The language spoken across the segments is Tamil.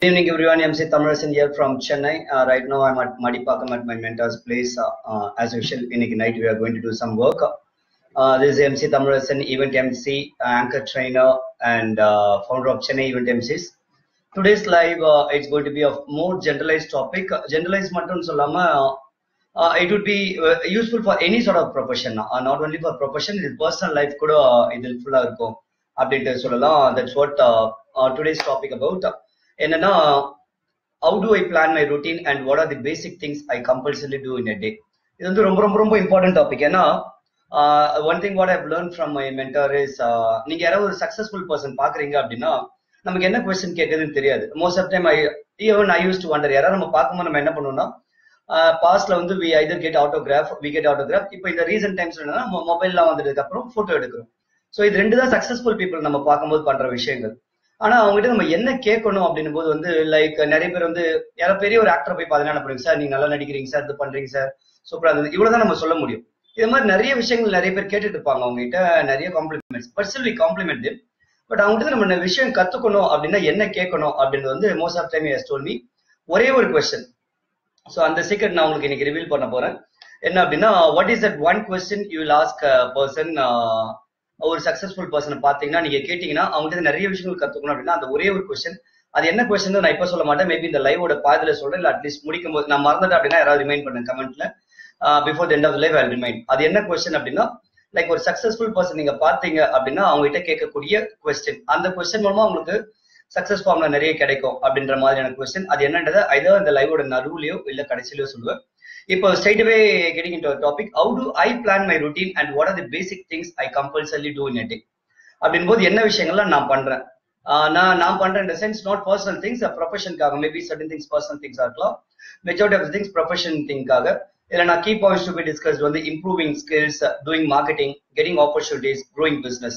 Good evening, everyone. I'm Sid Tamarasan here from Chennai. Uh, right now, I'm at Madipakam at my mentor's place. Uh, uh, as usual, in Ignite, we are going to do some work. Uh, this is MC Tamarasan, event MC, anchor trainer, and uh, founder of Chennai Event MCs. Today's live, uh, it's going to be of more generalized topic. Generalized மட்டும் சொல்லாம uh, it would be uh, useful for any sort of profession uh, not only for profession இது personal life கூட uh, இது ஹெல்ப்ஃபுல்லா இருக்கும் அப்படின்ட்டு சொல்லலாம் that's what uh, uh, today's topic about என்னன்னா how do I plan my routine and what are the basic things I compulsorily do in a day இது வந்து ரொம்ப ரொம்ப ரொம்ப இம்பார்ட்டன்ட் டாபிக் ஏன்னா one thing what I've learn from my mentor is நீங்க யாராவது ஒரு சக்சஸ்ஃபுல் பர்சன் பாக்குறீங்க அப்படின்னா நமக்கு என்ன கொஸ்டின் கேட்குதுன்னு தெரியாது most of time I even I use to wonder யாராவது நம்ம பார்க்கும்போது நம்ம என்ன பண்ணுவோம்னா பாஸ்ட்ல வந்து we either get autograph we get autograph இப்போ இந்த ரீசன்ட் டைம்ஸ் என்னன்னா மொபைல்லாம் வந்ததுக்கு அப்புறம் போட்டோ எடுக்கிறோம் ஸோ இது ரெண்டு தான் சக்சஸ்ஃபுல் பீப்புள் நம்ம பார்க்கும்போது பண்ற விஷயங்கள் ஆனா அவங்ககிட்ட நம்ம என்ன கேட்கணும் அப்படின்னும் போது வந்து லைக் நிறைய பேர் வந்து யாரோ பெரிய ஒரு ஆக்டர் போய் பார்த்தீங்கன்னா என்ன பண்ணுங்க சார் நீங்க நல்லா நடிக்கிறீங்க சார் இது பண்றீங்க சார் சூப்பரா இருந்தது இவ்வளவுதான் நம்ம சொல்ல முடியும் இது மாதிரி நிறைய விஷயங்கள் நிறைய பேர் கேட்டுட்டு இருப்பாங்க அவங்க கிட்ட நிறைய காம்ப்ளிமெண்ட்ஸ் பர்சனலி காம்ப்ளிமெண்ட் பட் அவங்ககிட்ட நம்ம விஷயம் கத்துக்கணும் அப்படின்னா என்ன கேட்கணும் அப்படின்றது வந்து most of time tell me ஒரே ஒரு கொஸ்டின் ஸோ அந்த சீக்ரெட் நான் உங்களுக்கு இன்னைக்கு ரிவீல் பண்ண போறேன் என்ன அப்படின்னா what is that one question you ask person ஒரு சக்சஸ்ஃபுல் பர்சனை பார்த்தீங்கன்னா நீங்க கேட்டீங்கன்னா அவங்ககிட்ட நிறைய விஷயங்கள் கத்துக்கணும் அப்படின்னா அந்த ஒரே ஒரு கொஸ்டின் அது என்ன கொஸ்டின் நான் இப்ப சொல்ல மாட்டேன் மேபி இந்த லைவோட பாதியில சொல்றேன் இல்ல அட்லீஸ்ட் முடிக்கும் போது நான் மறந்துட்டேன் அப்படின்னா யாராவது ரிமைண்ட் பண்ணுங்க கமெண்ட்ல before the end of live I remind அது என்ன கொஸ்டின் அப்படின்னா லைக் ஒரு சக்சஸ்ஃபுல் பர்சன் நீங்க பாத்தீங்க அப்படின்னா அவங்க கிட்ட கேட்கக்கூடிய கொஸ்டின் அந்த கொஸ்டின் மூலமா உங்களுக்கு சக்சஸ் ஃபார்ம்ல நிறைய கிடைக்கும் அப்படின்ற மாதிரியான கொஸ்டின் அது என்னன்றதை ஐதோ இந்த லைவோட நடுவுலயோ இல்ல கடைசியிலயோ சொல்லுவேன் இப்போ straight away getting in topic how to I plan my routine and what are the basic things I compulsory do in day அப்படின் போது என்ன விஷயங்கள்லாம் நான் பண்றேன் நான் நான் பண்றேன் இந்த சென்ஸ் நாட் பர்சனல் திங்ஸ் ப்ரொஃபஷனுக்காக maybe certain things personal things இருக்கலாம் மெஜாரிட்டி ஆஃப் திங்ஸ் ப்ரொஃபஷன் திங்காக இல்ல நான் key points to be discuss வந்து improving skills doing marketing getting opportunities growing business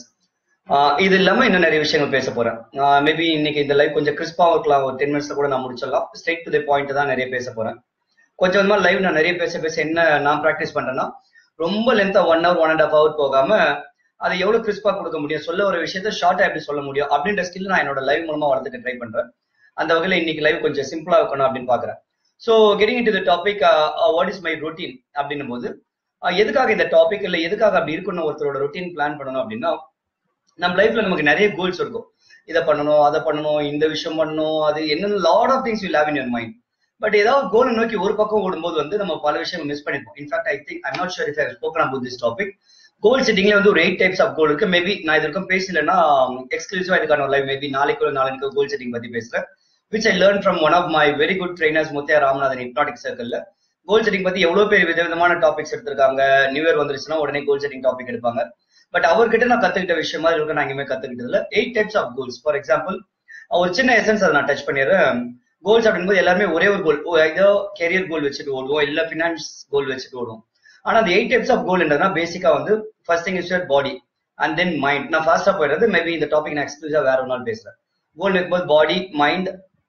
இது இல்லாம இன்னும் நிறைய விஷயங்கள் பேச போறேன் மேபி இன்னைக்கு இந்த லைவ் கொஞ்சம் கிறிஸ்பா இருக்கலாம் ஒரு டென் மினிட்ஸ்ல கூட நான் முடிச்சிடலாம் ஸ்ட்ரெயிட் டு தி பாயிண்ட் தான் நிறைய பேச போறேன் கொஞ்சம் கொஞ்சமா லைவ் நான் நிறைய பேச பேச என்ன நான் ப்ராக்டிஸ் பண்றேன்னா ரொம்ப லென்த்தா one hour one and half hour போகாம அதை எவ்வளவு கிறிஸ்பா கொடுக்க முடியும் சொல்ல ஒரு விஷயத்த ஷார்ட்டா எப்படி சொல்ல முடியும் அப்படின்ற ஸ்கில் நான் என்னோட லைவ் மூலமா வளர்த்துக்க ட்ரை பண்றேன் அந்த வகையில இன்னைக்கு லைவ் கொஞ்சம் சிம்பிளா இருக்கணும் அப்படின்னு பாக்குறேன் so getting into the topic what is my routine அப்படின்னும் போது எதுக்காக இந்த டாபிக் இல்ல எதுக்காக அப்படி இருக்கணும் ஒருத்தரோட ரொட்டீன் பிளான் பண்ணணும் அப்படின்னா நம்ம லைஃப்ல நமக்கு நிறைய கோல்ஸ் இருக்கும் இதை பண்ணணும் அதை பண்ணணும் இந்த விஷயம் பண்ணணும் அது என்னென்ன lot of things will have in your mind but ஏதாவது கோலை நோக்கி ஒரு பக்கம் ஓடும்போது வந்து நம்ம பல விஷயங்கள் மிஸ் பண்ணிப்போம் in fact I think I'm not sure if I spoken about this topic goal செட்டிங்ல வந்து ஒரு எயிட் டைப்ஸ் ஆஃப் கோல் இருக்கு மேபி நான் இது வரைக்கும் பேசலன்னா எக்ஸ்க்ளூசிவா இதுக்கான லைவ் மேபி நாளைக்கு ஒரு நாளைக்கு கோல் செட்டிங் பத்தி பேசுறேன் which I learn from one of my very good trainers Muthiah Ramanathan hypnotic சர்க்கிள்ல கோல் செட்டிங் பத்தி எவ்வளவு பேர் விதவிதமான டாபிக்ஸ் எடுத்திருக்காங்க நியூ இயர் வந்துருச்சுன்னா உடனே கோல் செட்டிங் டாபிக் எடுப்பாங்க பட் அவர்கிட்ட நான் கத்துக்கிட்ட விஷயம் மாதிரி இருக்க நான் எங்கேயுமே கத்துக்கிட்டதுல eight types of goals for example ஒரு சின்ன எசன்ஸ் அதை நான் டச் பண்ணிடுறேன் கோல்ஸ் அப்படிங்கும்போது எல்லாருமே ஒரே ஒரு கோல் ஏதோ கெரியர் கோல் வச்சுட்டு ஓடுவோம் இல்ல பினான்ஸ் கோல் வச்சுட்டு ஓடுவோம் ஆனா அந்த எயிட் டைப்ஸ் ஆஃப் கோல் என்னன்னா பேசிக்கா வந்து first thing is your body and then mind நான் ஃபாஸ்டா போயிடுறது மேபி இந்த டாபிக் நான் எக்ஸ்க்ளூசிவா வேற ஒரு நாள் பேசுறேன் கோல் வைக்கும்போது body mind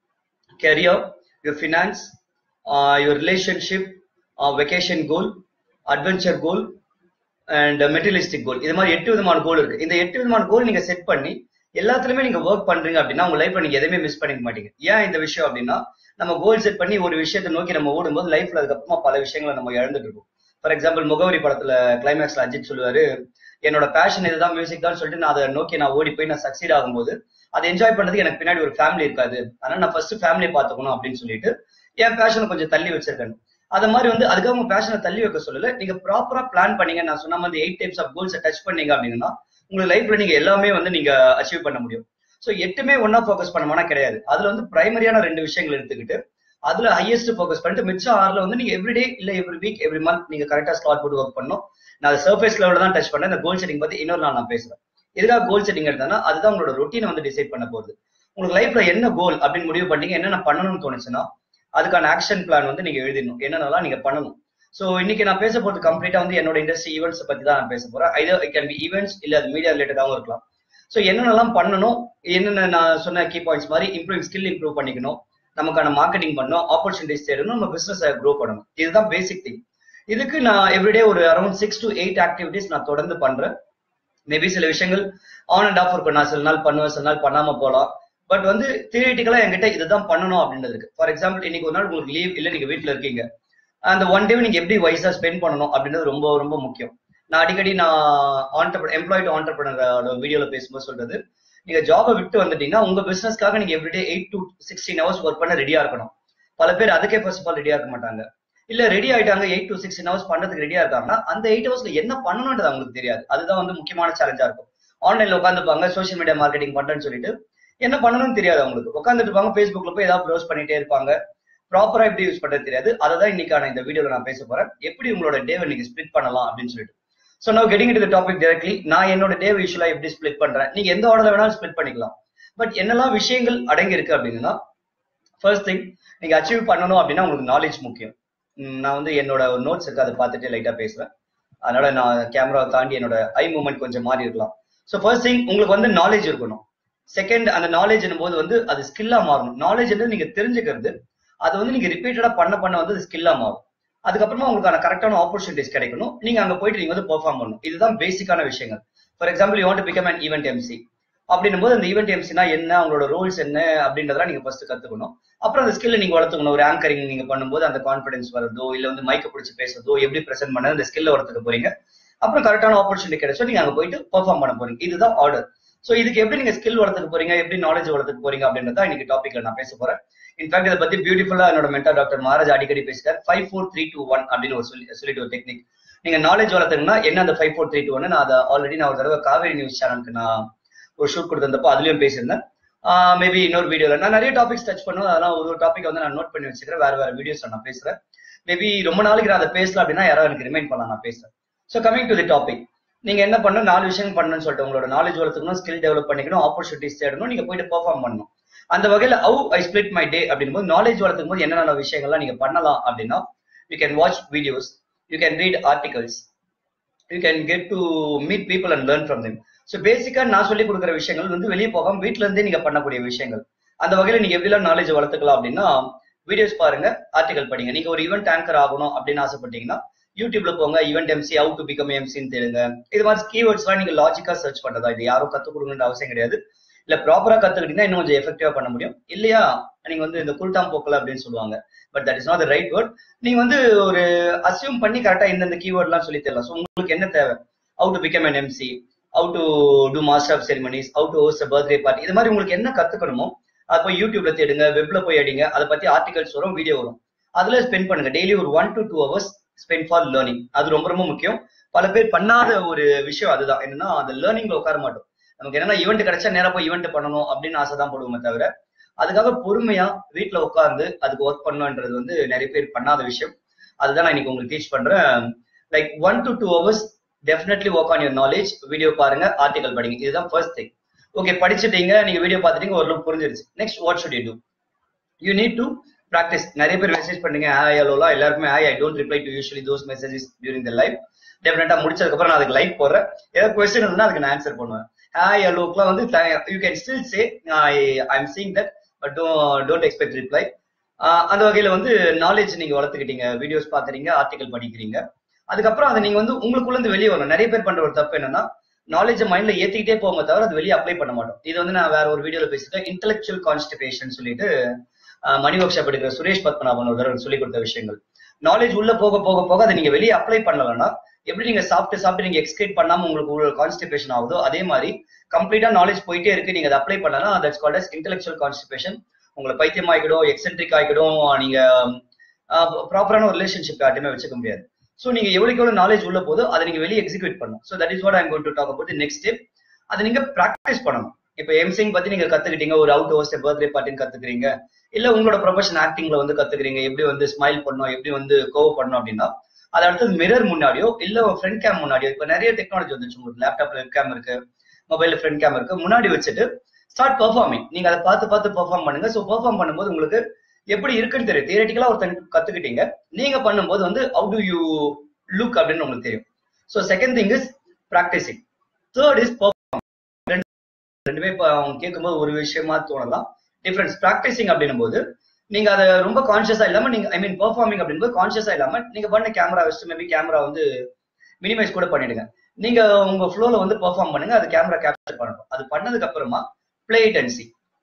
career your finance your relationship vacation goal adventure goal and materialistic goal இது மாதிரி எட்டு விதமான கோல் இருக்கு இந்த எட்டு விதமான கோல் நீங்க செட் பண்ணி எல்லாத்துலயுமே நீங்க ஒர்க் பண்றீங்க அப்படின்னா உங்க லைஃப்ல நீங்க எதுவுமே மிஸ் பண்ணிக்க மாட்டீங்க ஏன் இந்த விஷயம் அப்படின்னா நம்ம கோல் செட் பண்ணி ஒரு விஷயத்தை நோக்கி நம்ம ஓடும்போது லைஃப்ல அதுக்கப்புறமா பல விஷயங்களை நம்ம இழந்துட்டு இருக்கோம் ஃபார் எக்ஸாம்பிள் முகவரி படத்துல கிளைமேக்ஸ்ல அஜித் சொல்லுவாரு என்னோட பேஷன் இதுதான் மியூசிக் தான் சொல்லிட்டு நான் அதை நோக்கி நான் ஓடி போய் நான் சக்சீட் ஆகும்போது அதை என்ஜாய் பண்றதுக்கு எனக்கு பின்னாடி ஒரு ஃபேமிலி இருக்காது அதனால நான் ஃபர்ஸ்ட் ஃபேமிலியை பாத்துக்கணும் அப்படின்னு சொல்லிட்டு என் பேஷனை கொஞ்சம் தள்ளி வச்சிருக்கேன் அது மாதிரி வந்து அதுக்காக உங்க பேஷனை தள்ளி வைக்க சொல்லல நீங்க ப்ராப்பரா பிளான் பண்ணீங்க நான் சொன்ன மாதிரி எயிட் டைப்ஸ் ஆஃப் கோல்ஸை டச் பண்ணீங்க அப்படின்னா உங்க லைஃப்ல நீங்க எல்லாமே வந்து நீங்க அச்சீவ் பண்ண முடியும் ஸோ எட்டுமே ஒன்னா ஃபோக்கஸ் பண்ணமானா கிடையாது அதுல வந்து பிரைமரியான ரெண்டு விஷயங்கள் எடுத்துக்கிட்டு அதுல ஹையஸ்ட் ஃபோக்கஸ் பண்ணிட்டு மிச்சம் ஆறுல வந்து நீங்க எவ்ரிடே இல்ல எவ்ரி வீக் எவ்ரி மந்த் நீங்க கரெக்டா ஸ்லாட் போட்டு ஒர்க் பண்ணணும் நான் அதை சர்ஃபேஸ் லெவலில் தான் டச் பண்ணேன் இந்த கோல் செட்டிங் பத்தி இன்னொரு நாள் நான் பேசுறேன் எதுக்காக கோல் செட்டிங் எடுத்தேன்னா அதுதான் உங்களோட ரொட்டீனை வந்து டிசைட் பண்ண போகுது உங்களுக்கு லைஃப்ல என்ன கோல் அப்படின்னு முடிவு பண்ணீங்க என்னென்ன பண்ணணும்னு தோணுச்சுன்னா அதுக்கான ஆக்ஷன் பிளான் வந்து நீங்க எழுதிடணும் என்னென்னலாம் நீங்க பண்ணணும் ஸோ இன்னைக்கு நான் பேச போறது கம்ப்ளீட்டா வந்து என்னோட இண்டஸ்ட்ரி ஈவெண்ட்ஸ் பத்தி தான் நான் பேச போறேன் either it can be events இல்ல அது மீடியா ரிலேட்டடாகவும் இருக்கலாம் ஸோ என்னென்னலாம் பண்ணணும் என்னென்ன நான் சொன்ன கீ பாயிண்ட்ஸ் மாதிரி இம்ப்ரூவ் ஸ்கில் இம்ப்ரூவ் பண்ணிக்கணும் நமக்கான மார்க்கெட்டிங் பண்ணணும் ஆப்பர்ச்சுனிட்டிஸ் தேடணும் நம்ம பிசினஸ் க்ரோ பண்ணணும் இதுதான் பேசிக் திங் இதுக்கு நான் எவ்ரிடே ஒரு around six to eight activities நான் தொடர்ந்து பண்றேன் மேபி சில விஷயங்கள் ஆன் அண்ட் ஆஃப் இருக்கும் நான் சில நாள் பண்ணுவேன் சில நாள் பண்ணாம போகலாம் பட் வந்து தியரிட்டிக்கலா என்கிட்ட இதுதான் பண்ணணும் அப்படின்றது இருக்கு ஃபார் எக்ஸாம்பிள் இன்னைக்கு ஒரு நாள் உங்களுக்கு லீவ் இல்ல நீங்க வீட்ல இருக்கீங்க அந்த ஒன் டே நீங்க எப்படி வைஸா ஸ்பெண்ட் பண்ணணும் அப்படின்றது ரொம்ப ரொம்ப முக்கியம் நான் அடிக்கடி நான் ஆண்டர் எம்ப்ளாய்டு ஆண்டர்பிரினரோட வீடியோல பேசும்போது சொல்றது நீங்க ஜாபை விட்டு வந்துட்டீங்கன்னா உங்க பிசினஸ்க்காக நீங்க everyday eight to sixteen hours work பண்ண ரெடியா இருக்கணும் பல பேர் அதுக்கே ஃபர்ஸ்ட் ஆஃப் ஆல் ரெடியா இருக்க மாட்டாங்க இல்ல ரெடி ஆயிட்டாங்க எயிட் டு சிக்ஸ்டீன் ஹவர்ஸ் பண்றதுக்கு ரெடியா இருக்காங்கன்னா அந்த எயிட் ஹவர்ஸ்ல என்ன பண்ணணும்ன்றது அவங்களுக்கு தெரியாது அதுதான் வந்து முக்கியமான சேலஞ்சா இருக்கும் ஆன்லைன்ல உட்காந்துப்பாங்க சோஷியல் மீடியா மார்க்கெட்டிங் பண்றேன்னு சொல்லிட்டு என்ன பண்ணணும்னு தெரியாது அவங்களுக்கு உட்காந்துட்டு இருப்பாங்க ஃபேஸ்புக்ல போய் ஏதாவது ப்ரௌஸ் பண்ணிட்டே இருப்பாங்க ப்ராப்பரா எப்படி யூஸ் பண்றது தெரியாது அதை தான் இன்னைக்கான இந்த வீடியோல நான் பேச போறேன் எப்படி உங்களோட டேவை நீங்க ஸ்பிளிட் பண்ணலாம் அப்படின்னு சொல்லிட்டு ஸோ நான் கெட்டிங் டு டாபிக் டைரக்ட்லி நான் என்னோட டே யூஸ்வலா எப்படி ஸ்பிளிட் பண்றேன் நீங்க எந்த ஆர்டர்ல வேணாலும் ஸ்பிளிட் பண்ணிக்கலாம் பட் என்னெல்லாம் விஷயங்கள் அடங்கி இருக்கு அப்படின்னா ஃபர்ஸ்ட் திங் நீங்க அச்சீவ் பண்ணணும் அப்படின்னா உங்களுக்கு நாலேஜ் முக்கியம் உம் நான் வந்து என்னோட நோட்ஸ் இருக்கு அதை பார்த்துட்டு லைட்டா பேசுவேன் அதனால நான் கேமராவை தாண்டி என்னோட ஐ மூமெண்ட் கொஞ்சம் மாறி இருக்கலாம் ஸோ ஃபர்ஸ்ட் திங் உங்களுக்கு வந்து நாலேஜ் இருக்கணும் செகண்ட் அந்த நாலேஜ் போது வந்து அது ஸ்கில்லா மாறணும் நாலேஜ் நீங்க தெரிஞ்சுக்கிறது அது வந்து நீங்க ரிப்பீட்டடா பண்ண பண்ண வந்து அது ஸ்கில்லா மாறும் அதுக்கப்புறமா உங்களுக்கான கரெக்டான ஆப்பர்ச்சுனிட்டிஸ் கிடைக்கணும் நீங்க அங்க போயிட்டு நீங்க வந்து பெர்ஃபார்ம் பண்ணணும் இதுதான் பேசிக்கான விஷயங்கள் for example you want become an event MC அப்படின்னும் போது அந்த ஈவெண்ட் எம்சினா என்ன அவங்களோட ரோல்ஸ் என்ன அப்படின்றதெல்லாம் நீங்க ஃபர்ஸ்ட் கத்துக்கணும் அப்புறம் அந்த ஸ்கில்ல நீங்க வளர்த்துக்கணும் ஒரு ஆங்கரிங் நீங்க பண்ணும்போது அந்த கான்ஃபிடன்ஸ் வரதோ இல்ல வந்து மைக்க பிடிச்சி பேசுறதோ எப்படி பிரசென்ட் பண்ண அந்த ஸ்கில்ல வளர்த்துக்க போறீங்க அப்புறம் கரெக்டான ஆப்பர்ச்சுனிட்டி கிடைச்சோ நீங்க அங்க போயிட்டு பெர்ஃபார்ம் பண்ண போறீங்க இதுதான் ஆர்டர் சோ இதுக்கு எப்படி நீங்க ஸ்கில் வளர்த்துக்க போறீங்க எப்படி நாலேஜ் வளர்த்துக்க போறீங்க அப்படின்றத இன்னைக்கு டாபிக்ல நான் பேச போறேன் இன்ஃபேக்ட் இதை பத்தி பியூட்டிஃபுல்லா என்னோட மென்டர் டாக்டர் மகாராஜ் அடிக்கடி பேசுறாரு five four three two one அப்படின்னு ஒரு சொல்லி சொல்லிட்டு ஒரு டெக்னிக் நீங்க நாலேஜ் வளர்த்துங்கன்னா என்ன அந்த five four three two one நான் அதை ஆல்ரெடி நான் ஒரு தடவை காவேரி நியூஸ் சேனலுக்கு நான் ஒரு ஷூட் கொடுத்திருந்தப்போ அதுலயும் பேசியிருந்தேன் மேபி இன்னொரு வீடியோல நான் நிறைய டாபிக்ஸ் டச் பண்ணுவேன் அதெல்லாம் ஒரு ஒரு டாபிக் வந்து நான் நோட் பண்ணி வச்சுக்கிறேன் வேற வேற வீடியோஸ் நான் பேசுறேன் மேபி ரொம்ப நாளைக்கு நான் அதை பேசல அப்படின்னா யாராவது எனக்கு ரிமைண்ட் பண்ணலாம் நான் பேசுறேன் so coming to the topic நீங்க என்ன பண்ணணும் நாலு விஷயம் பண்ணணும்னு சொல்லிட்டு உங்களோட நாலேஜ் வளர்த்துக்கணும் ஸ்கில் டெவலப் பண்ணிக்கணும் ஆப்பர்ச்சுனிட்டிஸ் தேடணும் நீங்க போயிட்டு பெர்ஃபார்ம் பண்ணணும் அந்த வகையில how I split my day அப்படின் போது நாலேஜ் வளர்த்துக்கும் போது என்னென்ன விஷயங்கள்லாம் நீங்க பண்ணலாம் அப்படின்னா you can watch videos you can read articles you can get to meet people and learn from them so பேசிக்கா நான் சொல்லி கொடுக்குற விஷயங்கள் வந்து வெளியே போகாம வீட்ல இருந்தே நீங்க பண்ணக்கூடிய விஷயங்கள் அந்த வகையில நீங்க எப்படிலாம் நாலேஜ் வளர்த்துக்கலாம் அப்படின்னா வீடியோஸ் பாருங்க ஆர்டிகல் படிங்க நீங்க ஒரு ஈவெண்ட் ஆங்கர் ஆகணும் அப்படின்னு ஆசைப்பட்டீங்கன்னா யூடியூப்ல போங்க event MC how to become எம்சின்னு தேடுங்க இது மாதிரி கீவேர்ட்ஸ்லாம் நீங்க லாஜிக்கா சர்ச் பண்றதா இது யாரும் கத்துக் கொடுங்கன்ற அவசியம் கிடையாது இல்ல ப்ராப்பரா கத்துக்கிட்டீங்கன்னா இன்னும் கொஞ்சம் எஃபெக்டிவா பண்ண முடியும் இல்லையா நீங்க வந்து இந்த குல்டாம் போக்கல அப்படின்னு சொல்லுவாங்க but that is not the right word நீங்க வந்து ஒரு அசியூம் பண்ணி கரெக்டா இந்தந்த கீவேர்ட் எல்லாம் சொல்லி தரலாம் ஸோ உங்களுக்கு என்ன தேவை how to become an MC how to do master of ceremonies how to host birthday party இது மாதிரி உங்களுக்கு என்ன கத்துக்கணுமோ அது போய் யூடியூப்ல தேடுங்க வெப்ல போய் அடிங்க அதை பத்தி ஆர்டிகல்ஸ் வரும் வீடியோ வரும் அதுல ஸ்பெண்ட் பண்ணுங்க டெய்லி ஒரு one to two hours spend for learning அது ரொம்ப ரொம்ப முக்கியம் பல பேர் பண்ணாத ஒரு விஷயம் அதுதான் என்னன்னா அந்த லேர்னிங்ல உட்கார மாட்டோம் நமக்கு என்னன்னா ஈவெண்ட் கிடைச்சா நேரம் போய் ஈவெண்ட் பண்ணணும் அப்படின்னு ஆசை தான் போடுவோமே தவிர அதுக்காக பொறுமையா வீட்டுல உட்காந்து அதுக்கு ஒர்க் பண்ணணுன்றது வந்து நிறைய பேர் பண்ணாத விஷயம் அதுதான் நான் இன்னைக்கு உங்களுக்கு டீச் பண்றேன் like one to two hours definitely work on your knowledge video பாருங்க ஆர்டிகல் படிங்க இதுதான் ஃபர்ஸ்ட் திங் ஓகே படிச்சுட்டீங்க நீங்க வீடியோ பார்த்துட்டீங்க ஒரு புரிஞ்சிருச்சு next what should you do you need to practice நிறைய பேர் மெசேஜ் பண்ணுங்க ஹாய் ஹலோலாம் எல்லாருக்குமே hi I don't reply to usually those messages during the live டெஃபினட்டா முடிச்சதுக்கு அப்புறம் நான் அதுக்கு லைக் போடுறேன் ஏதாவது கொஸ்டின் இருந்தா அதுக்கு நான் ஆன்சர் பண்ணுவேன் ஹாய் ஹலோக்குலாம் வந்து you can still say I I'm seeing that but don't expect reply அந்த வகையில வந்து நாலேஜ் நீங்க வளர்த்துக்கிட்டீங்க வீடியோஸ் பாக்குறீங்க ஆர்டிகல் படிக்கிறீங்க அதுக்கப்புறம் அதை நீங்க வந்து உங்களுக்குள்ள இருந்து வெளியே வரணும் நிறைய பேர் பண்ற ஒரு தப்பு என்னன்னா நாலேஜ் மைண்ட்ல ஏத்திக்கிட்டே போக தவிர அது வெளியே அப்ளை பண்ண மாட்டோம் இது வந்து நான் வேற ஒரு வீடியோல பேசிட்டேன் இன்டெலக்சுவல் கான்ஸ்டிபேஷன் சொல்லிட்டு மணி ஒர்க் ஷாப் எடுக்கிற சுரேஷ் பத்மநாபன் ஒரு தடவை சொல்லி கொடுத்த விஷயங்கள் நாலேஜ் உள்ள போக போக போக அதை நீங்க வெளியே அப்ளை பண்ணலன்னா எப்படி நீங்க சாப்பிட்டு சாப்பிட்டு நீங்க எக்ஸ்கிரேட் பண்ணாம உங்களுக்கு கான்ஸ்டிபேஷன் ஆகுதோ அதே மாதிரி கம்ப்ளீட்டா நாலேஜ் போயிட்டே இருக்கு நீங்க அதை அப்ளை பண்ணலாம் that's called as intellectual constipation உங்களை பைத்தியம் ஆகிடும் எக்ஸென்ட்ரிக் ஆகிடும் நீங்க ப்ராப்பரான ஒரு ரிலேஷன்ஷிப் யார்ட்டுமே வச்சுக்க முடியாது ஸோ நீங்க எவ்வளவுக்கு எவ்வளவு நாலேஜ் உள்ள போதோ அதை நீங்க வெளியே எக்ஸிக்யூட் பண்ணணும் so that is what I'm gonna to talk about next step அதை நீங்க ப்ராக்டிஸ் பண்ணணும் இப்போ எம்சிங் பத்தி நீங்க கத்துக்கிட்டீங்க ஒரு அவுட் ஹோஸ்ட் பர்த்டே பார்ட்டின்னு கத்துக்கிறீங்க இல்ல உங்களோட ப்ரொஃபஷன் ஆக்டிங்ல வந்து கத்துக்கிறீங்க எப்படி வந்து ஸ்மைல் பண்ணணும் எப்படி வந்து கோவ் பண்ணணும் அப்படின்னா அது அடுத்தது மிரர் முன்னாடியோ இல்ல ஃப்ரண்ட் கேம் முன்னாடியோ இப்ப நிறைய டெக்னாலஜி வந்துச்சு உங்களுக்கு லேப்டாப்ல வெப் கேம் இருக்கு மொபைல்ல ஃப்ரண்ட் கேம் இருக்கு முன்னாடி வச்சுட்டு ஸ்டார்ட் பெர்ஃபார்மிங் நீங்க அதை பார்த்து பார்த்து பெர்ஃபார்ம் பண்ணுங்க ஸோ பெர்ஃபார்ம் பண்ணும்போது உங்களுக்கு எப்படி இருக்குன்னு தெரியும் தியரட்டிக்கலா ஒருத்தன் கத்துக்கிட்டீங்க நீங்க பண்ணும்போது வந்து ஹவு டு யூ லுக் அப்படின்னு உங்களுக்கு தெரியும் so second thing is practicing third is ரெண்டுமே இப்போ அவங்க கேட்கும்போது ஒரு விஷயமா தோணலாம் டிஃபரன்ஸ் ப்ராக்டிசிங் அப்படின்னும் போது நீங்க அதை ரொம்ப கான்சியஸா இல்லாம நீங்க ஐ மீன் பெர்ஃபார்மிங் அப்படின்போது கான்சியஸா இல்லாம நீங்க பண்ண கேமரா வச்சு மேபி கேமரா வந்து மினிமைஸ் கூட பண்ணிடுங்க நீங்க உங்க ஃப்ளோல வந்து பெர்ஃபார்ம் பண்ணுங்க அது கேமரா கேப்சர் பண்ணணும் அது பண்ணதுக்கு அப்புறமா play it and see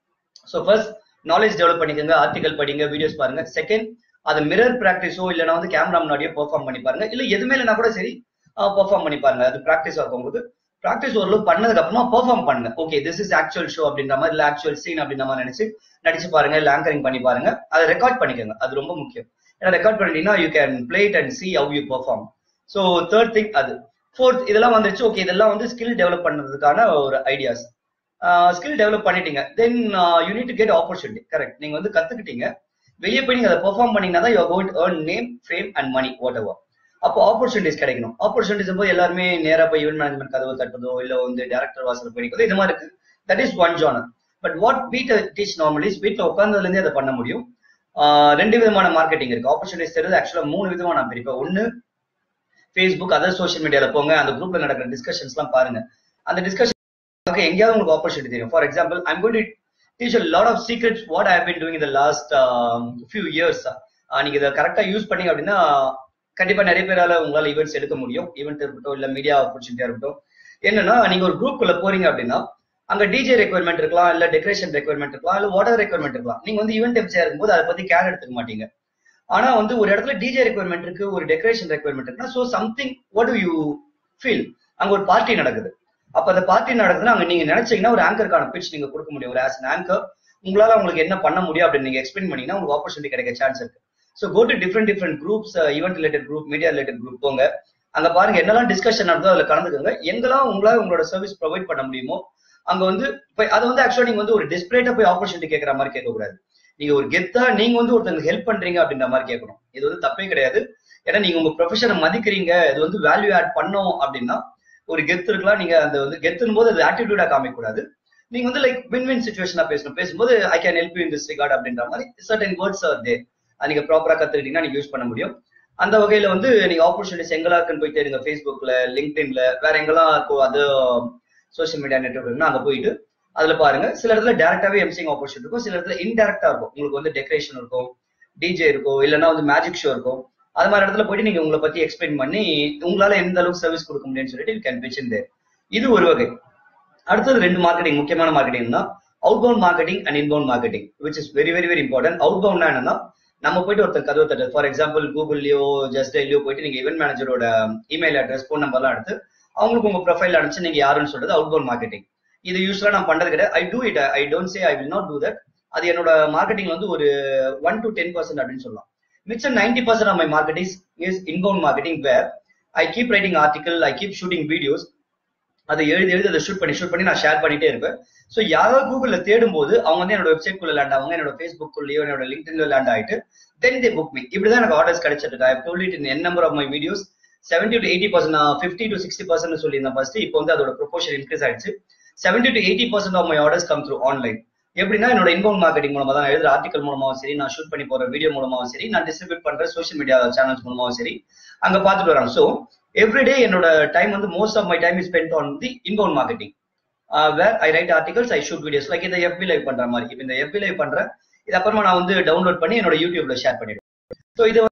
so first knowledge develop பண்ணிக்கோங்க ஆர்டிகல் படிங்க வீடியோஸ் பாருங்க செகண்ட் அது மிரர் ப்ராக்டிஸோ இல்லைனா வந்து கேமரா முன்னாடியோ பெர்ஃபார்ம் பண்ணி பாருங்க இல்ல எதுவுமே இல்லைனா கூட சரி பெர்ஃபார்ம் பண்ணி பாருங்க அது ப்ராக்டிஸ் ஆகும் உங்களுக்கு ப்ராக்டிஸ் ஓரளவு பண்ணதுக்கு அப்புறமா பெர்ஃபார்ம் பண்ணுங்க okay this is actual show அப்படின்ற மாதிரி இல்ல ஆக்சுவல் சீன் அப்படின்ற மாதிரி நினைச்சு நடிச்சு பாருங்க இல்ல ஆங்கரிங் பண்ணி பாருங்க அதை ரெக்கார்ட் பண்ணிக்கோங்க அது ரொம்ப முக்கியம் ஏன்னா ரெக்கார்ட் பண்ணிட்டீங்கன்னா you can play it and see how you perform so third thing அது ஃபோர்த் இதெல்லாம் வந்துருச்சு ஓகே இதெல்லாம் வந்து ஸ்கில் டெவலப் பண்ணுறதுக்கான ஒரு ஐடியாஸ் ஸ்கில் டெவலப் பண்ணிட்டீங்க then you need to get opportunity correct நீங்க வந்து கத்துக்கிட்டீங்க வெளியே போய் நீங்க அதை பெர்ஃபார்ம் பண்ணீங்கன்னா தான் you got earn name fame and money whatever அப்போ ஆப்பர்ச்சுனிட்டிஸ் கிடைக்கணும் ஆப்பர்ச்சுனிட்டிஸ் போய் எல்லாருமே நேரா போய் ஈவென்ட் மேனேஜ்மெண்ட் கதவு தட்டுறதோ இல்ல வந்து டேரக்டர் வாசல் போய் இது மாதிரி இருக்கு that is one genre but what வீட்டை டீச் நார்மலி வீட்டில் உட்கார்ந்ததுல இருந்தே அதை பண்ண முடியும் ரெண்டு விதமான மார்க்கெட்டிங் இருக்கு ஆப்பர்ச்சுனிட்டிஸ் தெரியுது ஆக்சுவலா மூணு விதமா நான் பிரிப்பேன் ஒன்னு ஃபேஸ்புக் அதர் சோஷியல் மீடியால போங்க அந்த குரூப்ல நடக்கிற டிஸ்கஷன்ஸ் எல்லாம் பாருங்க அந்த டிஸ்கஷன் எங்கேயாவது உங்களுக்கு ஆப்பர்ச்சுனிட்டி தெரியும் for example I'm going to teach a lot of secrets what I been doing இந்த லாஸ்ட் ஃபியூ இயர்ஸ் நீங்க இதை கரெக்டா யூஸ் பண்ணீங்க அப்படின்னா கண்டிப்பா நிறைய பேரால உங்களால ஈவெண்ட்ஸ் எடுக்க முடியும் ஈவெண்ட் இருக்கட்டும் இல்ல மீடியா ஆப்பர்ச்சுனிட்டியா இருக்கட்டும் என்னன்னா நீங்க ஒரு குரூப் குள்ள போறீங்க அப்படின்னா அங்க டிஜே ரெக்யர்மெண்ட் இருக்கலாம் இல்ல டெக்கரேஷன் ரெக்யர்மெண்ட் இருக்கலாம் இல்ல வாட்டர் ரெக்யர்மெண்ட் இருக்கலாம் நீங்க வந்து ஈவெண்ட் எம்சியா இருக்கும்போது அதை பத்தி கேர் எடுத்துக்க மாட்டீங்க ஆனா வந்து ஒரு இடத்துல டிஜே ரெக்யர்மெண்ட் இருக்கு ஒரு டெக்கரேஷன் ரெக்யர்மெண்ட் இருக்குன்னா so something what do you feel அங்க ஒரு பார்ட்டி நடக்குது அப்ப அந்த பார்ட்டி நடக்குதுன்னா அங்க நீங்க நினைச்சீங்கன்னா ஒரு ஆங்கருக்கான பிச் நீங்க கொடுக்க முடியும் ஒரு ஆஸ் அன் ஆங்கர் உங்களால உங்களுக்கு என்ன பண்ண முடியும் அப்படின்னு நீங்க எக்ஸ்பிளைன் பண்ணீங்கன்னா உங்களுக்கு ஆப்பர்ச்சுனிட்டி கிடைக்க சான்ஸ் இருக்கு so go to different different groups event related group media related group போங்க அங்க பாருங்க என்னெல்லாம் டிஸ்கஷன் நடந்தோ அதுல கலந்துக்கோங்க எங்கெல்லாம் உங்களால உங்களோட சர்வீஸ் ப்ரொவைட் பண்ண முடியுமோ அங்க வந்து இப்போ அது வந்து ஆக்சுவலா நீங்க வந்து ஒரு டிஸ்பிளேட்ட போய் ஆப்பர்ச்சுனிட்டி கேட்கற மாதிரி கேட்கக்கூடாது நீங்க ஒரு கெத்தா நீங்க வந்து ஒருத்தங்க ஹெல்ப் பண்றீங்க அப்படின்ற மாதிரி கேட்கணும் இது வந்து தப்பே கிடையாது ஏன்னா நீங்க உங்க ப்ரொஃபஷனை மதிக்கிறீங்க இது வந்து வேல்யூ ஆட் பண்ணோம் அப்படின்னா ஒரு கெத்து இருக்கலாம் நீங்க அந்த வந்து கெத்துன்னு போது அது ஆட்டிடியூடா காமிக்க கூடாது நீங்க வந்து லைக் வின் வின் சுச்சுவேஷனா பேசணும் பேசும்போது I can help you in this regard அப்படின்ற மாதிரி சர்டன் வேர்ட்ஸ் ஆர் தே நீங்க ப்ராப்பரா கத்துக்கிட்டீங்கன்னா நீங்க யூஸ் பண்ண முடியும் அந்த வகையில வந்து நீங்க ஆப்பர்ச்சுனிட்டிஸ் எங்கெல்லாம் இருக்குன்னு போய் தேடுங்க ஃபேஸ்புக்ல லிங்க்டின்ல வேற எங்கெல்லாம் இருக்கோ அது சோஷியல் மீடியா நெட்ஒர்க் அங்க போயிட்டு அதுல பாருங்க சில இடத்துல டேரக்டாவே எம்சிங் ஆப்பர்ச்சுனிட்டி இருக்கும் சில இடத்துல இன்டெரக்டா இருக்கும் உங்களுக்கு வந்து டெக்கரேஷன் இருக்கும் டிஜே இருக்கும் இல்லைன்னா வந்து மேஜிக் ஷோ இருக்கும் அது மாதிரி இடத்துல போயிட்டு நீங்க உங்களை பத்தி எக்ஸ்பிளைன் பண்ணி உங்களால எந்த அளவுக்கு சர்வீஸ் கொடுக்க முடியும்னு சொல்லிட்டு you can pitch in there இது ஒரு வகை அடுத்தது ரெண்டு மார்க்கெட்டிங் முக்கியமான மார்க்கெட்டிங் தான் outbound marketing and inbound marketing which is very very very important அவுட் பவுண்ட்னா என்னன்னா நம்ம போயிட்டு ஒருத்தர் கதவு தட்டு ஃபார் எக்ஸாம்பிள் கூகுள்லயோ ஜஸ்ட் டெய்லியோ போயிட்டு நீங்க இவென்ட் மேனேஜரோட இமெயில் அட்ரஸ் ஃபோன் நம்பர்லாம் எடுத்து அவங்களுக்கு உங்க ப்ரொஃபைல் அனுப்பிச்சு நீங்க யாருன்னு சொல்றது அவுட் பவுண்ட் மார்க்கெட்டிங் இது யூஸ்வலா நான் பண்றது கிடையாது I do it I don't say I will not do that அது என்னோட மார்க்கெட்டிங் வந்து ஒரு ஒன் டு டென் பர்சன்ட் அப்படின்னு சொல்லலாம் மிச்சம் ninety percent of my marketing is inbound marketing where I keep writing article I keep shooting videos அதை எழுதி எழுதி அதை ஷூட் பண்ணி ஷூட் பண்ணி நான் ஷேர் பண்ணிட்டே இருப்பேன் ஸோ யாராவது கூகுள்ல தேடும் போது அவங்க வந்து என்னோட வெப்சைட் குள்ள லேண்ட் ஆவாங்க என்னோட ஃபேஸ்புக் குள்ளேயோ என்னோட லிங்க்டின்ல லேண்ட் ஆயிட்டு தென் தே புக் மீ இப்படிதான் எனக்கு ஆர்டர்ஸ் கிடைச்சிட்டு I told it in n number of my videos seventy to eighty percent fifty to sixty percent சொல்லியிருந்தேன் ஃபர்ஸ்ட் இப்போ வந்து அதோட ப்ரொபோஷன் இன்க்ரீஸ் ஆயிடுச்சு seventy to eighty percent of my orders come through online எப்படின்னா என்னோட இன்பவுண்ட் மார்க்கெட்டிங் மூலமா தான் எழுதுற ஆர்டிகல் மூலமாவும் சரி நான் ஷூட் பண்ணி போற வீடியோ மூலமாவும் சரி நான் டிஸ்ட்ரிபியூட் பண்ற சோஷியல் மீடியா சேனல்ஸ் மூலமாவும் சரி அங்க பாத்துட்டு வராங்க ஸோ எவ்ரிடே என்னோட டைம் வந்து most of my time is spend on the inbound marketing where I write articles I shoot videos like இந்த எஃபி லைவ் பண்ற மாதிரி இப்போ இந்த எஃபி லைவ் பண்றேன் இது அப்புறமா நான் வந்து டவுன்லோட் பண்ணி என்னோட யூடியூப்ல ஷேர் பண்ணிடுவேன் ஸோ இது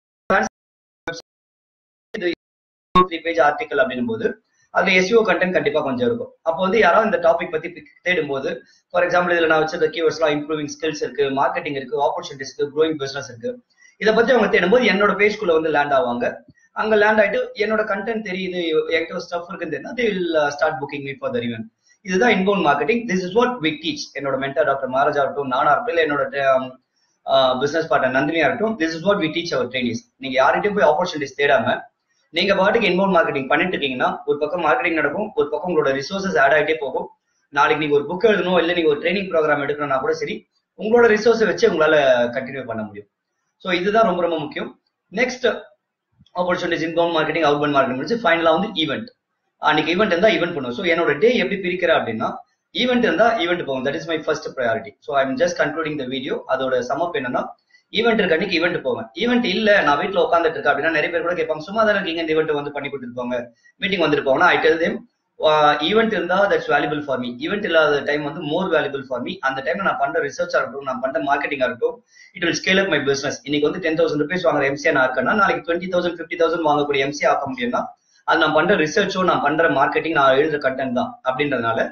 த்ரீ பேஜ் ஆர்டிகல் அப்படின்னும் போது அதுல எஸ்யூஓ கண்டென்ட் கண்டிப்பா கொஞ்சம் இருக்கும் அப்போ வந்து யாராவது இந்த டாபிக் பத்தி தேடும் போது ஃபார் எக்ஸாம்பிள் இதுல நான் வச்சிருக்க கீவர்ஸ்லாம் இம்ப்ரூவிங் ஸ்கில்ஸ் இருக்கு மார்க்கெட்டிங் இருக்கு ஆப்பர்ச்சுனிட்டிஸ் இருக்கு க்ரோயிங் பிசினஸ் இருக்கு இதை பத்தி அவங்க தேடும்போது என்னோட பேஜ்குள்ள வந்து லேண்ட் ஆவாங்க அங்க லேண்ட் ஆயிட்டு என்னோட கண்டென்ட் தெரியுது என்கிட்ட ஸ்டஃப் இருக்குன்னு தெரியுது they will start booking me for the riven இதுதான் inbound marketing this is what we teach என்னோட மென்டர் டாக்டர் மகாராஜா இருக்கட்டும் நானா இருக்கட்டும் இல்லை என்னோட பிசினஸ் பார்ட்னர் நந்தினியா இருக்கட்டும் this is what we teach our trainees நீங்க யார்கிட்டயும் போய் ஆப்பர்ச்சுனிட்டிஸ் தேடாம நீங்க பாட்டுக்கு இன்பவுண்ட் மார்க்கெட்டிங் பண்ணிட்டு இருக்கீங்கன்னா ஒரு பக்கம் மார்க்கெட்டிங் நடக்கும் ஒரு பக்கம் உங்களோட ரிசோர்சஸ் ஆட் ஆகிட்டே போகும் நாளைக்கு நீங்க ஒரு புக் எழுதணும் இல்ல நீங்க ஒரு ட்ரைனிங் ப்ரோக்ராம் எடுக்கணும்னா கூட சரி உங்களோட ரிசோர்ஸை வச்சு உங்களால கண்டினியூ பண்ண முடியும் ஸோ இதுதான் ரொம்ப ரொம்ப முக்கியம் next opportunities inbound marketing outbound marketing முடிச்சு ஃபைனலா வந்து ஈவெண்ட் அன்னைக்கு ஈவெண்ட் இருந்தா ஈவெண்ட் பண்ணுவோம் ஸோ என்னோட டே எப்படி பிரிக்கிறேன் அப்படின்னா ஈவெண்ட் இருந்தா ஈவெண்ட் போகும் that is my first priority so I am just concluding the video அதோட சமப் என்னன்னா ஈவெண்ட் இருக்க அன்னைக்கு ஈவெண்ட் போவேன் ஈவெண்ட் இல்ல நான் வீட்டுல உட்காந்துட்டு இருக்கேன் அப்படின்னா நிறைய பேர் கூட கேட்பாங்க சும்மா தானே இருக்கீங்க இந்த ஈவெண்ட் வந்து பண்ணி கொடுத்துட்டு போங்க மீட்டிங் வந்துட்டு போனா ஐ டெல் தேம் ஈவெண்ட் இருந்தா that's valuable for me event இல்லாத டைம் வந்து மோர் வேல்யூபிள் ஃபார் மீ அந்த டைம்ல நான் பண்ற ரிசர்ச்சா இருக்கட்டும் நான் பண்ற மார்க்கெட்டிங்கா இருக்கட்டும் it will scale up my business இன்னைக்கு வந்து டென் தௌசண்ட் ருபீஸ் வாங்குற எம்சியா நான் இருக்கேன்னா நாளைக்கு டுவெண்ட்டி தௌசண்ட் ஃபிஃப்டி தௌசண்ட் வாங்கக்கூடிய எம்சியா ஆக்க முடியும்னா அது நான் பண்ற ரிசர்ச்சோ நான் பண்ற மார்க்கெட்டிங் நான் எழுதுற கண்டென்ட் தான் அப்படின்றதுனால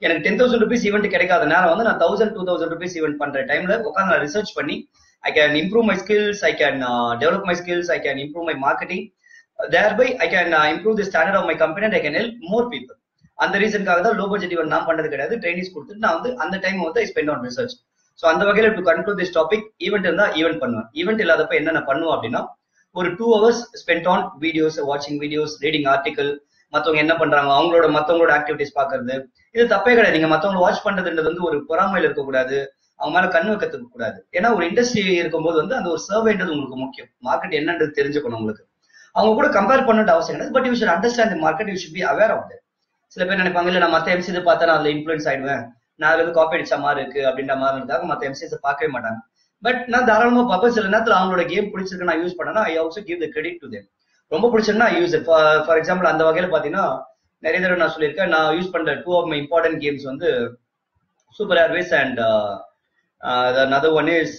எனக்கு டென் தௌசண்ட் ருபீஸ் ஈவெண்ட் கிடைக்காத நேரம் வந்து நான் thousand two thousand rupees event பண்ற டைம்ல உட்காந்து நான் ரிசர்ச் பண்ணி I can improve my skills I can develop my skills I can improve my marketing thereby I can improve the standard of my company and I can help more people அந்த ரீசனுக்காக தான் லோ பட்ஜெட் ஈவெண்ட் நான் பண்ணது கிடையாது ட்ரைனிங்ஸ் கொடுத்துட்டு நான் வந்து அந்த டைம் வந்து I spend on research so அந்த வகையில to conclude this topic event இருந்தா ஈவெண்ட் பண்ணுவேன் ஈவெண்ட் இல்லாதப்ப என்னென்ன பண்ணுவோம் அப்படின்னா ஒரு two hours spend on videos வாட்சிங் வீடியோஸ் ரீடிங் ஆர்டிகல் மத்தவங்க என்ன பண்றாங்க அவங்களோட மத்தவங்களோட ஆக்டிவிட்டிஸ் பாக்குறது இது தப்பே கிடையாது நீங்க மத்தவங்க வாட்ச் பண்றதுன்றது வந்து ஒரு பொறாமையில இருக்கக்கூடாது அவங்க மேல கண் வைக்கிறதுக்கு கூடாது ஏன்னா ஒரு இண்டஸ்ட்ரி இருக்கும்போது வந்து அந்த ஒரு சர்வேன்றது உங்களுக்கு முக்கியம் மார்க்கெட் என்னன்றது தெரிஞ்சுக்கணும் உங்களுக்கு அவங்க கூட கம்பேர் பண்ண அவசியம் கிடையாது but you should understand the market you should be aware of that சில பேர் நினைப்பாங்க இல்ல நான் மத்த எம்சி இது பார்த்தா நான் அதுல இன்ஃபுளுன்ஸ் ஆயிடுவேன் நான் அதுல இருந்து காப்பி அடிச்ச மாதிரி இருக்கு அப்படின்ற மாதிரி இருந்தாங்க மத்த எம்சிஎஸ் பார்க்கவே மாட்டாங்க பட் நான் தாராளமா பார்ப்பேன் சில நேரத்துல அவங்களோட கேம் பிடிச்சிருக்கு நான் யூஸ் பண்ணனா I also give the credit to them ரொம்ப பிடிச்சிருந்தா யூஸ் ஃபார் எக்ஸாம்பிள் அந்த வகையில பாத்தீங்கன்னா நிறைய தடவை நான் சொல்லியிருக்கேன் நான் யூஸ் பண்ற two of my important games வந்து super airways and another one is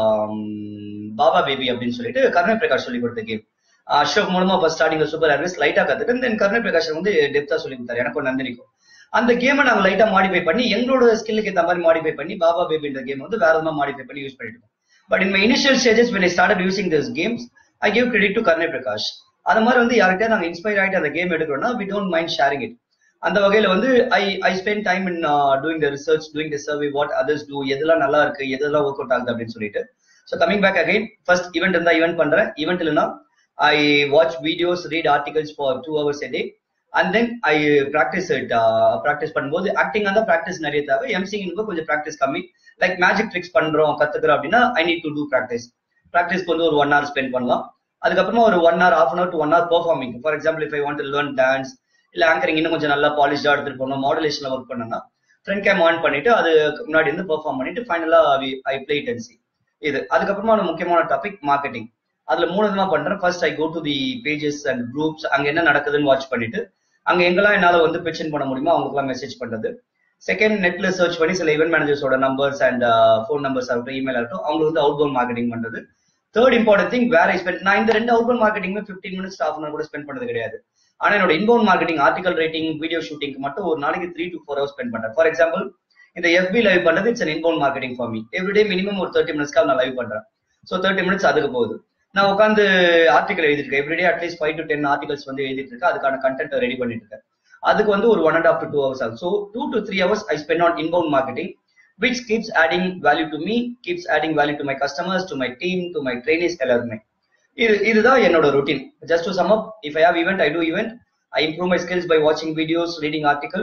baba baby அப்படின்னு சொல்லிட்டு கருணை பிரகாஷ் சொல்லி கொடுத்த கேம் அசோக் மூலமா ஃபர்ஸ்ட் ஸ்டார்டிங் சூப்பர் ஏர்வேஸ் லைட்டா கத்துட்டு தென் கருணை பிரகாஷ் வந்து டெப்தா சொல்லி கொடுத்தாரு எனக்கும் நந்தினிக்கும் அந்த கேமை நாங்க லைட்டா மாடிஃபை பண்ணி எங்களோட ஸ்கில்லுக்கு ஏற்ற மாதிரி மாடிஃபை பண்ணி பாபா பேபின்ற கேம் வந்து வேற விதமா மாடிஃபை பண்ணி யூஸ் பண்ணிட்டு but in my initial stages when I start using this games I give credit to Karunai Prakash அது மாதிரி வந்து யார்கிட்ட நாங்க இன்ஸ்பயர் ஆயிட்டு அந்த கேம் எடுக்கிறோம்னா we don't mind sharing it அந்த வகையில வந்து I I spend time in doing the research doing the survey what others do எதெல்லாம் நல்லா இருக்கு எதெல்லாம் ஒர்க் அவுட் ஆகுது அப்படின்னு சொல்லிட்டு so coming back again first event இருந்தா ஈவெண்ட் பண்றேன் ஈவெண்ட் இல்லைன்னா I watch videos read articles for two hours a day and then I practice it practice பண்ணும்போது ஆக்டிங் அந்த ப்ராக்டிஸ் நிறைய தேவை எம்சிங் கொஞ்சம் ப்ராக்டிஸ் கம்மி லைக் மேஜிக் ட்ரிக்ஸ் பண்றோம் கத்துக்கிறோம் அப்படின்னா I need to do practice ப்ராக்டிஸ்க்கு வந்து ஒரு ஒன் ஹவர் ஸ்பெண்ட் பண்ணலாம் அதுக்கப்புறமா ஒரு one hour of an hour to one hour performing for example if I want learn dance இல்ல ஆங்கரிங் இன்னும் கொஞ்சம் நல்லா பாலிஷ்டா எடுத்துட்டு போகணும் மாடுலேஷன்ல ஒர்க் பண்ணனா ஃப்ரண்ட் கேம் ஆன் பண்ணிட்டு அது முன்னாடி வந்து பெர்ஃபார்ம் பண்ணிட்டு ஃபைனலா ஐ பிளே டென்சி இது அதுக்கப்புறமா ஒரு முக்கியமான டாபிக் மார்க்கெட்டிங் அதுல மூணு விதமா பண்றேன் first I go to the pages and groups அங்க என்ன நடக்குதுன்னு வாட்ச் பண்ணிட்டு அங்க எங்கெல்லாம் என்னால வந்து பிச்சன் பண்ண முடியுமோ அவங்களுக்குலாம் மெசேஜ் பண்றது செகண்ட் நெட்ல சர்ச் பண்ணி சில இவெண்ட் மேனேஜர்ஸோட நம்பர்ஸ் அண்ட் ஃபோன் நம்பர்ஸ் ஆகட்டும் இமெயில் ஆகட்டும் அவங்களுக்கு வந்து அவுட் பவுண்ட் மார்க்கெட்டிங் பண்றது தேர்ட் இம்பார்ட்டன்ட் திங் வேற ஸ்பெண்ட் நான் இந்த ரெண்டு outbound marketing fifteen minutes half an கூட ஸ்பெண்ட் பண்ணது கிடையாது ஆனா என்னோட inbound marketing article writing video shooting மட்டும் ஒரு நாளைக்கு three to four hours spend பண்றேன் ஃபார் எக்ஸாம்பிள் இந்த எஃபி லைவ் பண்றது it's an inbound marketing for me everyday minimum ஒரு தேர்ட்டி மினிட்ஸ்க்காக நான் லைவ் பண்றேன் ஸோ தேர்ட்டி மினிட்ஸ் அதுக்கு போகுது நான் உட்காந்து ஆர்டிகல் எழுதிருக்கேன் everyday at least five to ten articles வந்து எழுதிட்டு இருக்கேன் அதுக்கான கண்டென்ட் ரெடி பண்ணிட்டு இருக்கேன் அதுக்கு வந்து ஒரு one and half to two hours ஆகும் so two to three hours I spend on inbound marketing which keeps adding value to me keeps adding value to my customers to my team to my trainees எல்லாருமே இது இதுதான் என்னோட routine just to sum up if I have event I do event I improve my skills by watching videos, reading article.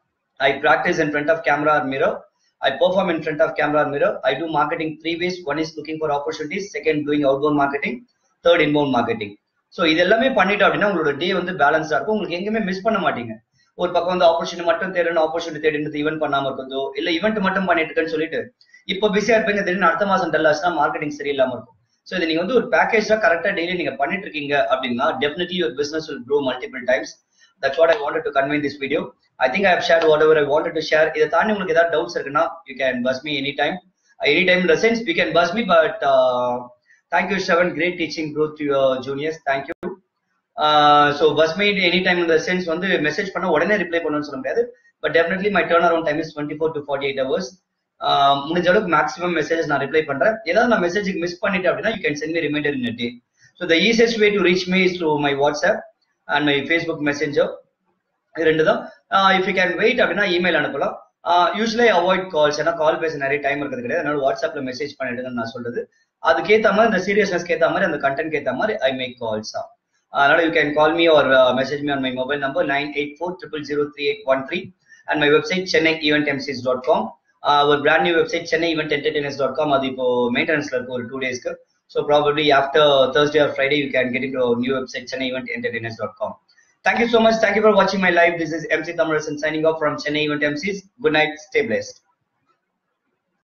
I practice in front of camera or mirror. I perform in front of camera or mirror. I do marketing three ways. One is looking for opportunities. Second, doing outbound marketing. Third, inbound marketing. So இது எல்லாமே பண்ணிட்டோம் அப்படின்னா உங்களோட டே வந்து பேலன்ஸா இருக்கும் உங்களுக்கு எங்கேயுமே மிஸ் பண்ண மாட்டீங்க ஒரு பக்கம் வந்து ஆப்பர்ச்சுனிட்டி மட்டும் தேடணும் ஆப்பர்ச்சுனிட்டி தேடினது ஈவெண்ட் பண்ணாம இருக்கிறதோ இல்ல ஈவெண்ட் மட்டும் பண்ணிட்டு இருக்கேன்னு சொல்லிட்டு இப்போ பிஸியா இருப்பீங்க திடீர்னு அடுத்த மாசம் டல்லாச்சுன்னா மார்க்கெட்டிங் சரியில்லாம இருக்கும் ஸோ இது நீங்க வந்து ஒரு பேக்கேஜா கரெக்டா டெய்லி நீங்க பண்ணிட்டு இருக்கீங்க அப்படின்னா definitely your business will grow multiple times that's what I wanted to convey this video I think I have share whatever I wanted to share இதை தாண்டி உங்களுக்கு ஏதாவது டவுட்ஸ் இருக்குன்னா you can buzz me any time any time in the sense you can buzz me but thank you seven great teaching growth to your juniors thank you so buzz me at any time இந்த சென்ஸ் வந்து மெசேஜ் பண்ண உடனே ரிப்ளை பண்ணணும்னு சொல்ல முடியாது but definitely my turnaround time is twenty four to forty eight hours முடிஞ்ச அளவுக்கு மேக்ஸிமம் மெசேஜஸ் நான் ரிப்ளை பண்றேன் ஏதாவது நான் மெசேஜுக்கு மிஸ் பண்ணிட்டேன் அப்படின்னா you can sent me reminder in day so the easiest way to reach me is through my WhatsApp and my Facebook messenger இது ரெண்டு தான் இஃப் யூ கேன் வெயிட் அப்படின்னா இமெயில் அனுப்பலாம் யூஸ்வலி அவாய்ட் கால்ஸ் ஏன்னா கால் பேச நிறைய டைம் இருக்கிறது கிடையாது அதனால வாட்ஸ்அப்ல மெசேஜ் பண்ணிடுங்கன்னு நான் சொல்றது அதுக்கேற்ற மாதிரி இந்த சீரியஸ்னஸ்க்கு ஏற்ற மாதிரி அந்த கண்டென்ட் ஏற்ற மாதிரி ஐ மேக் கால்ஸ் தான் அதனால you can call me or message me on my mobile number nine eight four triple zero three eight one three and my website Chennai event MCs dot com ஒரு brand new website Chennai event entertainers dot com அது இப்போ மெயின்டெனன்ஸ்ல இருக்கு ஒரு டூ டேஸ்க்கு so probably after Thursday or Friday you can get in new website Chennai event entertainers dot com Thank you so much. Thank you for watching my live. This is MC Thamarasan signing off from Chennai Event MCs. Good night. Stay blessed.